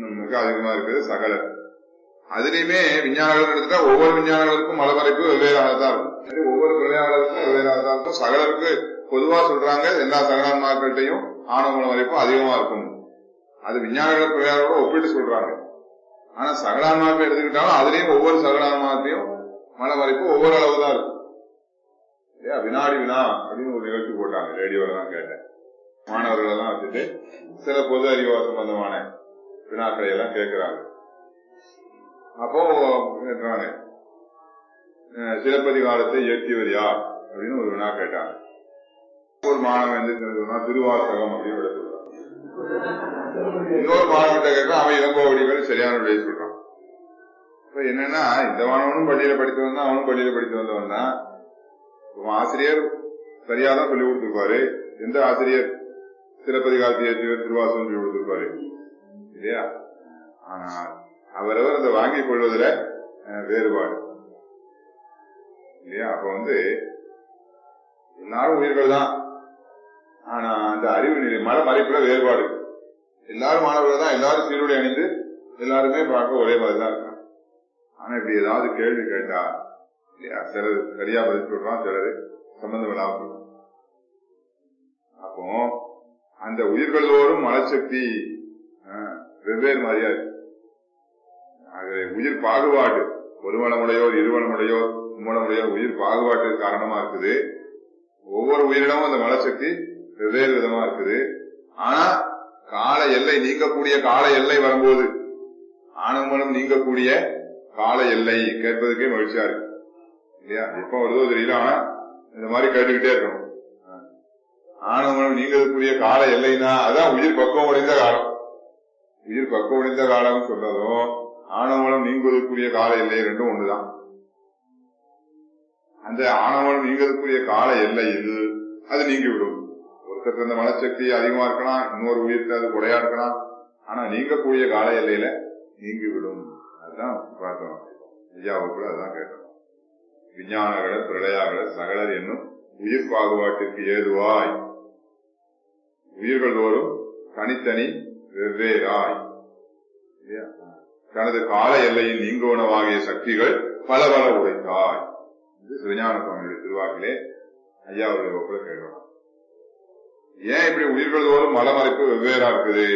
இன்னும் மிக அதிகமா இருக்குது சகலர் அதுலயுமே விஞ்ஞானங்கள் எடுத்துட்டா ஒவ்வொரு விஞ்ஞானங்களுக்கும் மலமறைப்பு வெவ்வேறானதா இருக்கும் சரி, ஒவ்வொரு பிரயாணங்களுக்கும் வெவ்வேறானதா இருக்கும் சகலருக்கு பொதுவா சொல்றாங்க எல்லா சகலான்மாக்கள்கிட்டையும் ஆணவ மலமறைப்பும் அதிகமா இருக்கும் அது விஞ்ஞானங்கள பிரயாணங்களோட ஒப்பிட்டு சொல்றாங்க ஆனா சகலான்மாக்கள் எடுத்துக்கிட்டாலும் அதுலயும் ஒவ்வொரு சகலான்மாக்கையும் மலமறைப்பு ஒவ்வொரு அளவு தான் இருக்கும் இல்லையா வினாடி வினா அப்படின்னு ஒரு நிகழ்ச்சி போட்டாங்க ரேடியோல தான் கேட்டேன் மாணவர்கள் எல்லாம் வச்சுட்டு சில பொது அறிவு சம்பந்தமான வினாக்களை எல்லாம் கேட்கிறாங்க அப்போ கேட்டாங்க அஹ் சிலப்பதிகாரத்தை இயற்றியவர் யார் அப்படின்னு ஒரு வினா கேட்டாங்க ஒரு மாணவன் வந்து சொன்னா திருவாசகம் அப்படின்னு விட சொல்றான் இன்னொரு மாணவன் கேட்கறான் அவன் இளங்கோவடிகள் சரியான விடையை சொல்றான் இப்ப என்னன்னா இந்த மாணவனும் பள்ளியில படித்து வந்தான் அவனும் பள்ளியில படித்து வந்தவன் தான் உன் ஆசிரியர் சரியாதான் சொல்லி கொடுத்திருப்பாரு எந்த ஆசிரியர் சிலப்பதிகாரத்தை ஏற்றியவர் திருவாசகம் சொல்லி கொடுத்திருப்பாரு இல்லையா ஆனா அவரவர் அதை வாங்கிக் கொள்வதில் அஹ், வேறுபாடு இல்லையா அப்ப வந்து எல்லாரும் உயிர்கள் தான் ஆனா அந்த அறிவு நிலை மன மறைப்புல வேறுபாடு இருக்கு. எல்லாரும் மாணவர்கள் தான் எல்லாரும் சீருடை அணிந்து எல்லாருமே பார்க்க ஒரே மாதிரி தான் இருக்காங்க ஆனா இப்படி ஏதாவது கேள்வி கேட்டா இல்லையா சிலர் சரியா பதில் சொல்றான் சிலர் சம்பந்தம் இல்லாம சொல்றான் அப்போ அந்த உயிர்கள் தோறும் மனசக்தி அஹ், வெவ்வேறு மாதிரியா இருக்கு ஆகவே உயிர் பாகுபாடு ஒரு வளமுடையோர் இருவளமுடையோர் மும்மலமுடையோர் உயிர் பாகுபாட்டுக்கு காரணமா இருக்குது ஒவ்வொரு உயிரிடமும் அந்த மனசக்தி வெவ்வேறு விதமா இருக்குது ஆனா கால எல்லை நீங்கக்கூடிய கால எல்லை வரும்போது ஆனமனம் நீங்கக்கூடிய கால எல்லை கேட்பதுக்கே மகிழ்ச்சியா இருக்கு இல்லையா எப்ப வருதோ தெரியல ஆனா இந்த மாதிரி கேட்டுக்கிட்டே இருக்கணும் ஆனமனம் நீங்கக்கூடிய கால எல்லைன்னா அதான் உயிர் பக்குவம் அடைந்த காலம் உயிர் பக்குவம் அடைந்த காலம் சொன்னதும் ஆணவமனம் நீங்குவதற்குரிய கால எல்லை ரெண்டும் ஒண்ணுதான் அந்த ஆணவமனம் நீங்குவதற்குரிய கால எல்லையில் அது நீங்கிவிடும் ஒருத்தருக்கு அந்த மனசக்தி அதிகமா இருக்கலாம் இன்னொரு உயிருக்கு அது குறையா இருக்கலாம் ஆனா நீங்கக்கூடிய கால எல்லையில நீங்கிவிடும் அதுதான் பார்த்தோம் ஐயாவை கூட அதான் கேட்டோம் விஞ்ஞானகள பிரளயாகள சகலர் என்னும் உயிர் பாகுபாட்டிற்கு ஏதுவாய் உயிர்கள் தோறும் தனித்தனி வெவ்வேறாய் இல்லையா? தனது கால எல்லையின் நீங்குவனவாகிய சக்திகள் பல பல உடைத்தாய் இது சிவஞான சுவாமியுடைய திருவாக்கிலே ஐயா அவருடைய வகுப்புல கேட்கிறோம் ஏன் இப்படி உயிர்கள் தோறும் மலமறைப்பு வெவ்வேறா இருக்குது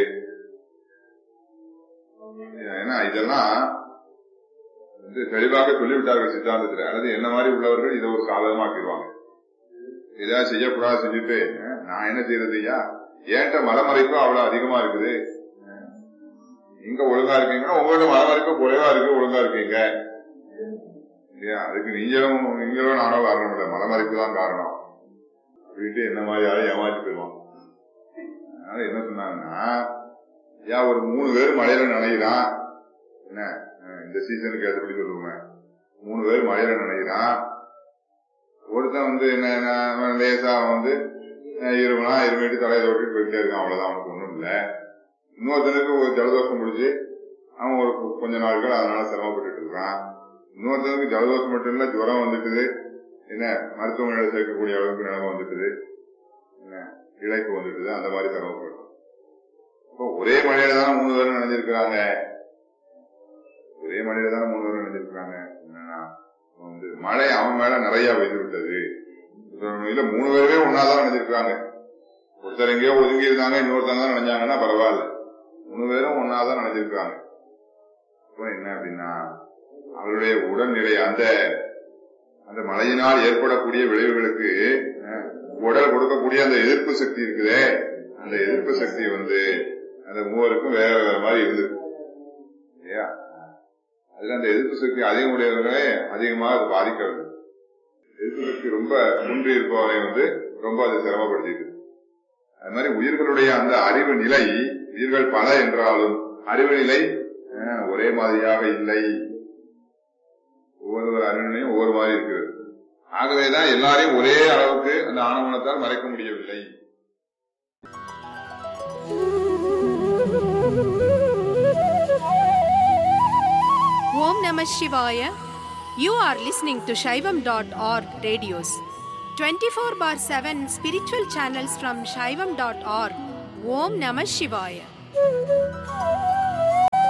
ஏன்னா இதெல்லாம் வந்து தெளிவாக சொல்லிவிட்டார்கள் சித்தாந்தத்துல அல்லது என்ன மாதிரி உள்ளவர்கள் இதை ஒரு சாதகமாக்கிடுவாங்க ஏதாவது செய்யக்கூடாது செஞ்சுட்டு அஹ், நான் என்ன செய்யறது ஐயா ஏன்ட்ட மலமறைப்பு அவ்வளவு அதிகமா இருக்குது அஹ், நீங்க ஒழுங்கா இருக்கீங்கன்னா உங்கள்ட்ட மலமறைப்பு குறைவா இருக்கு ஒழுங்கா இருக்கீங்க இல்லையா அதுக்கு நீங்களும் நீங்களும் நானும் காரணம் இல்லை மலமறைப்பு தான் காரணம் அப்படின்ட்டு என்ன மாதிரி யாரும் ஏமாத்தி போயிடுவான் அதனால என்ன சொன்னாங்கன்னா ஐயா ஒரு மூணு பேர் மழையில நனைகிறான் என்ன அஹ் இந்த சீசனுக்கு ஏற்றபடி சொல்லுவேன் மூணு பேர் மழையில நனைகிறான் ஒருத்தன் வந்து என்ன என்ன, அவன் லேசா அவன் வந்து அஹ் இருமனா இருமிட்டு தலையில ஓட்டிட்டு போயிட்டே இருக்கான் அவ்வளவுதான் அவனுக்கு ஒண்ணும் இல்ல இன்னொருத்தனுக்கு ஒரு ஜலதோஷம் முடிச்சு அவன் ஒரு கொ- கொஞ்ச நாட்கள் அதனால சிரமப்பட்டுட்டு இருக்கான் இன்னொருத்தனுக்கு ஜலதோஷம் மட்டும் இல்ல ஜுரம் வந்துட்டுது என்ன மருத்துவமனையில சேர்க்கக்கூடிய அளவுக்கு நிலைமை வந்துட்டுது என்ன இழைப்பு வந்துட்டுது அந்த மாதிரி சிரமப்படும் இப்போ ஒரே மழையில தானே மூணு பேரும் நினைஞ்சிருக்கிறாங்க ஒரே மழையில தானே மூணு பேரும் நினைஞ்சிருக்கிறாங்க என்னன்னா இப்ப வந்து மழை அவன் மேல நிறைய பெய்து விட்டது இல்ல மூணு பேருமே ஒன்னாதான் நினைஞ்சிருக்காங்க ஒருத்தர் எங்கேயோ ஒதுங்கி இருந்தாங்க இன்னொருத்தங்க தான் நினைஞ்சாங்கன்னா பரவாயில்ல மூணு பேரும் ஒன்னாதான் நினைஞ்சிருக்காங்க இப்போ என்ன அப்படின்னா அவருடைய உடல்நிலை அந்த அந்த மழையினால் ஏற்படக்கூடிய விளைவுகளுக்கு அஹ், உடல் கொடுக்கக்கூடிய அந்த எதிர்ப்பு சக்தி இருக்குதே அந்த எதிர்ப்பு சக்தி வந்து அந்த மூவருக்கும் வேற வேற மாதிரி இருந்திருக்கு இல்லையா அதுல அந்த எதிர்ப்பு சக்தி அதிகம் உடையவர்களே அதிகமாக அது பாதிக்கிறது எதிர்ப்பு சக்தி ரொம்ப குன்றி இருப்பவரை வந்து ரொம்ப அது சிரமப்படுத்திட்டு அது மாதிரி உயிர்களுடைய அந்த அறிவு நிலை உயிர்கள் பல என்றாலும் அறிவு நிலை அஹ், ஒரே மாதிரியாக இல்லை ஒவ்வொரு அறிவு நிலையும் ஒவ்வொரு மாதிரி இருக்கிறது ஆகவேதான் எல்லாரையும் ஒரே அளவுக்கு அந்த ஆணவனத்தால் மறைக்க முடியவில்லை Om Namah Shivaya. You are listening to Shaivam.org radios. 24 bar 7 spiritual channels from Shaivam.org. Om Namah Shivaya.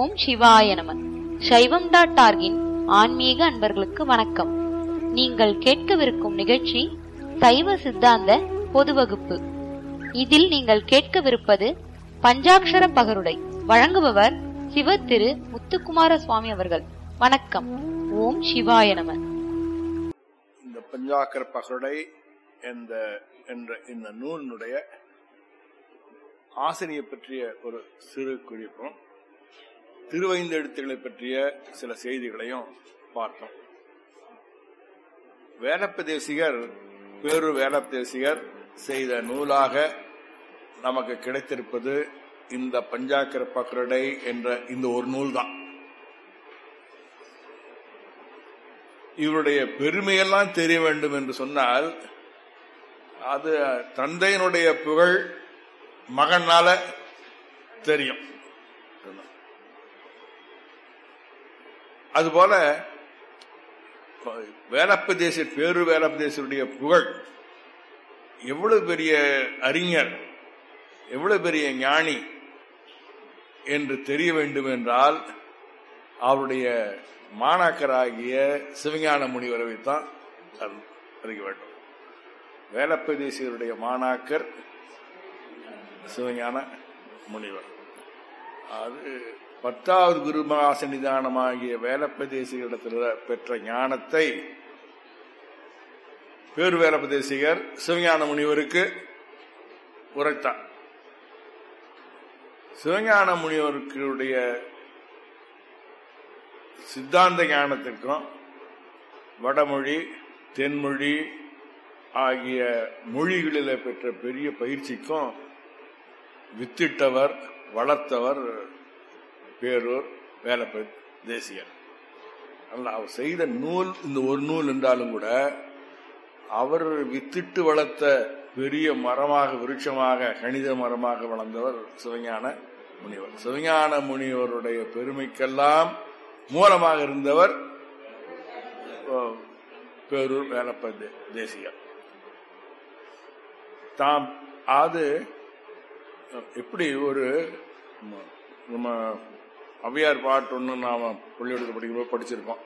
ஓம் சிவாய நம சைவம் டாட் ஆர்கின் ஆன்மீக அன்பர்களுக்கு வணக்கம் நீங்கள் கேட்கவிருக்கும் நிகழ்ச்சி சைவ சித்தாந்த பொது வகுப்பு இதில் நீங்கள் கேட்கவிருப்பது பஞ்சாக்ஷர பகருடை வழங்குபவர் சிவ திரு முத்துக்குமார சுவாமி அவர்கள் வணக்கம் ஓம் சிவாய நம இந்த பஞ்சாக்கர பகருடை என்ற என்ற இந்த நூலினுடைய ஆசிரியை பற்றிய ஒரு சிறு குறிப்பும் திருவைந்தெழுத்துக்களை பற்றிய சில செய்திகளையும் பார்த்தோம் வேலப்பதேசிகர் பேரு வேலப்பதேசிகர் செய்த நூலாக நமக்கு கிடைத்திருப்பது இந்த பஞ்சாக்கர பகருடை என்ற இந்த ஒரு நூல் தான் இவருடைய பெருமையெல்லாம் தெரிய வேண்டும் என்று சொன்னால் அது தந்தையினுடைய புகழ் மகனால தெரியும் அதுபோல வேலப்பதேச பேரு வேலப்பதேசருடைய புகழ் எவ்வளவு பெரிய அறிஞர் எவ்வளவு பெரிய ஞானி என்று தெரிய வேண்டும் என்றால் அவருடைய மாணாக்கராகிய சிவஞான முனிவரை தான் அறிய வேண்டும் வேலப்பதேசியருடைய மாணாக்கர் சிவஞான முனிவர் அது பத்தாவது குருமகா சன்னிதானமாகிய வேலப்பதேசிகளிடத்தில் பெற்ற ஞானத்தை பேரு வேலப்பதேசிகர் சிவஞான முனிவருக்கு உரைத்தார் சிவஞான முனிவருடைய சித்தாந்த ஞானத்திற்கும் வடமொழி தென்மொழி ஆகிய மொழிகளில் பெற்ற பெரிய பயிற்சிக்கும் வித்திட்டவர் வளர்த்தவர் பேரூர் வேலப்ப தேசியர் அல்ல அவர் செய்த நூல் இந்த ஒரு நூல் என்றாலும் கூட அவர் வித்திட்டு வளர்த்த பெரிய மரமாக விருட்சமாக கணித மரமாக வளர்ந்தவர் சிவஞான முனிவர் சிவஞான முனிவருடைய பெருமைக்கெல்லாம் மூலமாக இருந்தவர் பேரூர் வேலப்ப தேசியர் தாம் அது எப்படி ஒரு நம்ம அவ்வையார் பாட்டு ஒன்று நாம பள்ளியோடத்தில் படிக்கும்போது படிச்சிருக்கோம்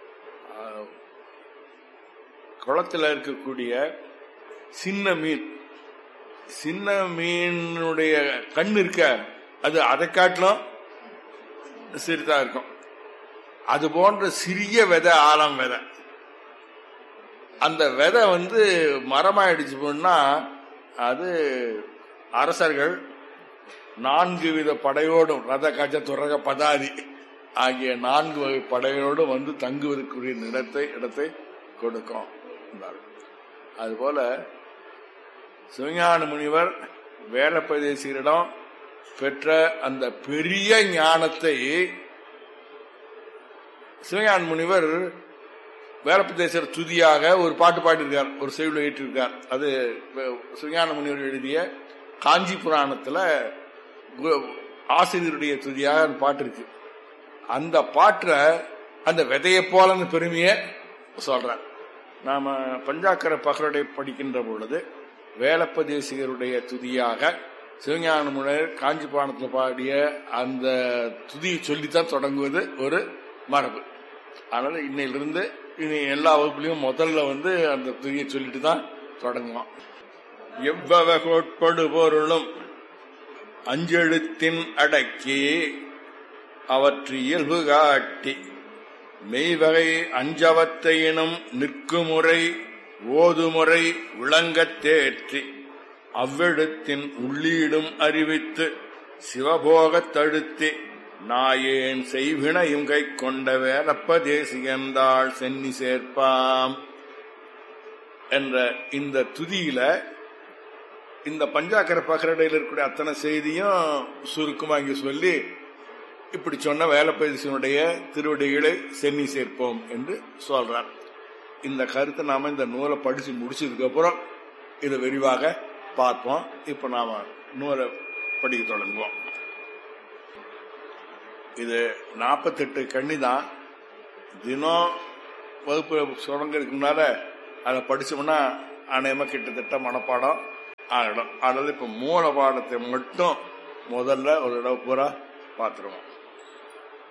குளத்தில் இருக்கக்கூடிய சின்ன மீன் சின்ன மீனுடைய கண் இருக்க அது அதை காட்டிலும் சிறிதா இருக்கும் அது போன்ற சிறிய விதை ஆழம் விதை அந்த விதை வந்து மரமாயிடுச்சு போனா அது அரசர்கள் நான்கு வித படையோடும் ரத கஜ துரக பதாதி ஆகிய நான்கு வகை படையோடும் வந்து தங்குவதற்குரிய இடத்தை இடத்தை கொடுக்கும் அதுபோல சிவஞான முனிவர் வேலப்பதேசியரிடம் பெற்ற அந்த பெரிய ஞானத்தை சிவஞான முனிவர் வேலப்பதேசர் துதியாக ஒரு பாட்டு பாடியிருக்கார் ஒரு செய்யுள் ஏற்றிருக்கார் அது சிவஞான முனிவர் எழுதிய காஞ்சி புராணத்துல ஆசிரியருடைய துதியாக அந்த பாட்டு இருக்கு அந்த பாட்டுல அந்த விதையை போல அந்த பெருமைய சொல்ற நாம பஞ்சாக்கர பகரடை படிக்கின்ற பொழுது வேலப்பதேசிகருடைய துதியாக சிவஞான முனிவர் காஞ்சி புராணத்தில் பாடிய அந்த துதியை சொல்லித்தான் தொடங்குவது ஒரு மரபு அதனால இன்னையிலிருந்து இனி எல்லா வகுப்புலையும் முதல்ல வந்து அந்த துதியை சொல்லிட்டு தான் தொடங்குவோம் எவ்வக கோட்படு பொருளும் அஞ்செழுத்தின் அடக்கி அவற்று இயல்பு காட்டி மெய்வகை அஞ்சவத்தையினும் நிற்குமுறை ஓதுமுறை விளங்கத் தேற்றி அவ்வெழுத்தின் உள்ளீடும் அறிவித்து சிவபோகத் தடுத்தி நாயேன் செய்வினையும் கை கொண்ட வேலப்ப தேசியந்தாள் சென்னி சேர்ப்பாம் என்ற இந்த துதியில இந்த பஞ்சாக்கர பகரடையில் இருக்கக்கூடிய அத்தனை செய்தியும் சுருக்கமா இங்க சொல்லி இப்படி சொன்ன வேலப்பதிசனுடைய திருவடிகளை சென்னி சேர்ப்போம் என்று சொல்றார் இந்த கருத்தை நாம இந்த நூலை படிச்சு முடிச்சதுக்கு அப்புறம் இதை விரிவாக பார்ப்போம் இப்ப நாம நூலை படிக்க தொடங்குவோம் இது நாற்பத்தெட்டு கண்ணி தான் தினம் வகுப்பு தொடங்கிறதுக்கு முன்னால அதை படிச்சோம்னா அநேகமா கிட்டத்தட்ட மனப்பாடம் ஆகிடும் அதனால இப்ப மூல பாடத்தை மட்டும் முதல்ல ஒரு இடம் பூரா பார்த்துருவோம்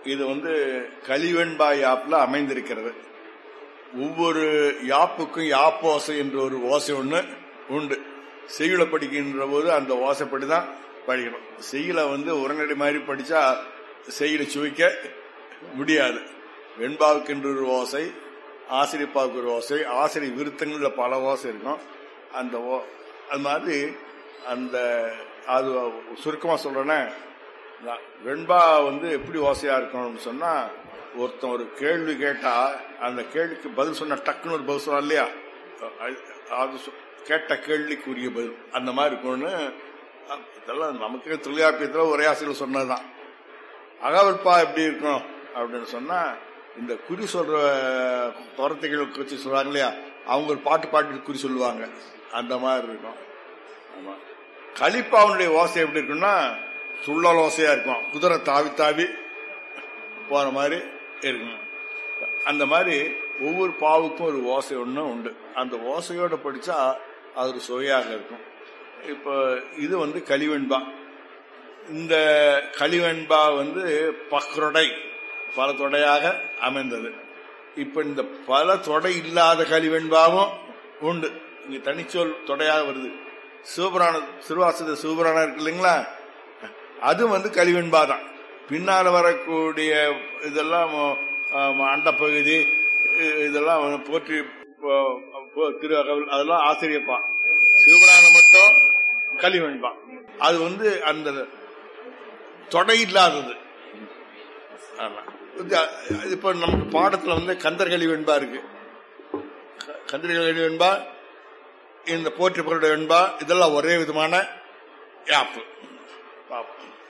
இது வந்து கலிவெண்பா யாப்ல அமைந்திருக்கிறது ஒவ்வொரு யாப்புக்கும் யாப் ஓசை என்ற ஒரு ஓசை ஒண்ணு உண்டு செய்யுளை படிக்கின்ற போது அந்த ஓசைப்படி தான் படிக்கணும் செய்யுளை வந்து உடனடி மாதிரி படிச்சா செய்யுளை சுவைக்க முடியாது வெண்பாவுக்கு என்று ஒரு ஓசை ஆசிரியப்பாவுக்கு ஒரு ஓசை ஆசிரியர் விருத்தங்கள்ல பல ஓசை இருக்கும் அந்த ஓ- அது மாதிரி அந்த அது சுருக்கமா சொல்றேன்னா நான் வெண்பா வந்து எப்படி ஓசையா இருக்கணும்னு சொன்னா ஒருத்தன் ஒரு கேள்வி கேட்டா அந்த கேள்விக்கு பதில் சொன்ன டக்குன்னு ஒரு பதில் சொன்னா இல்லையா அது- அது சொ- கேட்ட கேள்விக்குரிய பதில் அந்த மாதிரி இருக்கணும்னு அ- இதெல்லாம் நமக்கு தொழிலாப்பியத்தில் ஒரே ஆசிரியர் சொன்னதுதான் அகவல்பா எப்படி இருக்கும் அப்படின்னு சொன்னா இந்த குறி சொல்ற குரத்தைகளுக்கு வச்சு சொல்றாங்க இல்லையா அவங்க ஒரு பாட்டு பாட்டு குறி சொல்லுவாங்க அந்த மாதிரி இருக்கும் ஆமா கலிப்பாவுடைய ஓசை எப்படி இருக்குன்னா துள்ளல் ஓசையா இருக்கும் குதிரை தாவி தாவி போற மாதிரி இருக்கும் அந்த மாதிரி ஒவ்வொரு பாவுக்கும் ஒரு ஓசை ஒன்று உண்டு அந்த ஓசையோட படிச்சா அது ஒரு சுவையாக இருக்கும் இப்போ இது வந்து கலிவெண்பா இந்த கலிவெண்பா வந்து பக்ரொடை பல தொடையாக அமைந்தது இப்ப இந்த பல தொடை இல்லாத கலிவெண்பாவும் உண்டு இங்க தனிச்சொல் தொடையாக வருது சிவபுராண சிறுவாசத சிவபுராணம் இருக்கு இல்லைங்களா அது வந்து கலிவெண்பா தான் பின்னால வரக்கூடிய இதெல்லாம் ஆம், அண்டப்பகுதி இ- இதெல்லாம் வந்து போற்றி போ- போ- திரு அகவல் அதெல்லாம் ஆசிரியப்பா சிவபுராணம் மட்டும் கலிவெண்பா அது வந்து அந்த தொடை இல்லாதது ஆமா. இது- இப்ப நமக்கு பாடத்துல வந்து கந்தர்களி வெண்பா இருக்கு க- கந்தர்களி வெண்பா இந்த போற்றி பொருளுடைய வெண்பா இதெல்லாம் ஒரே விதமான யாப்பு பாப்போம்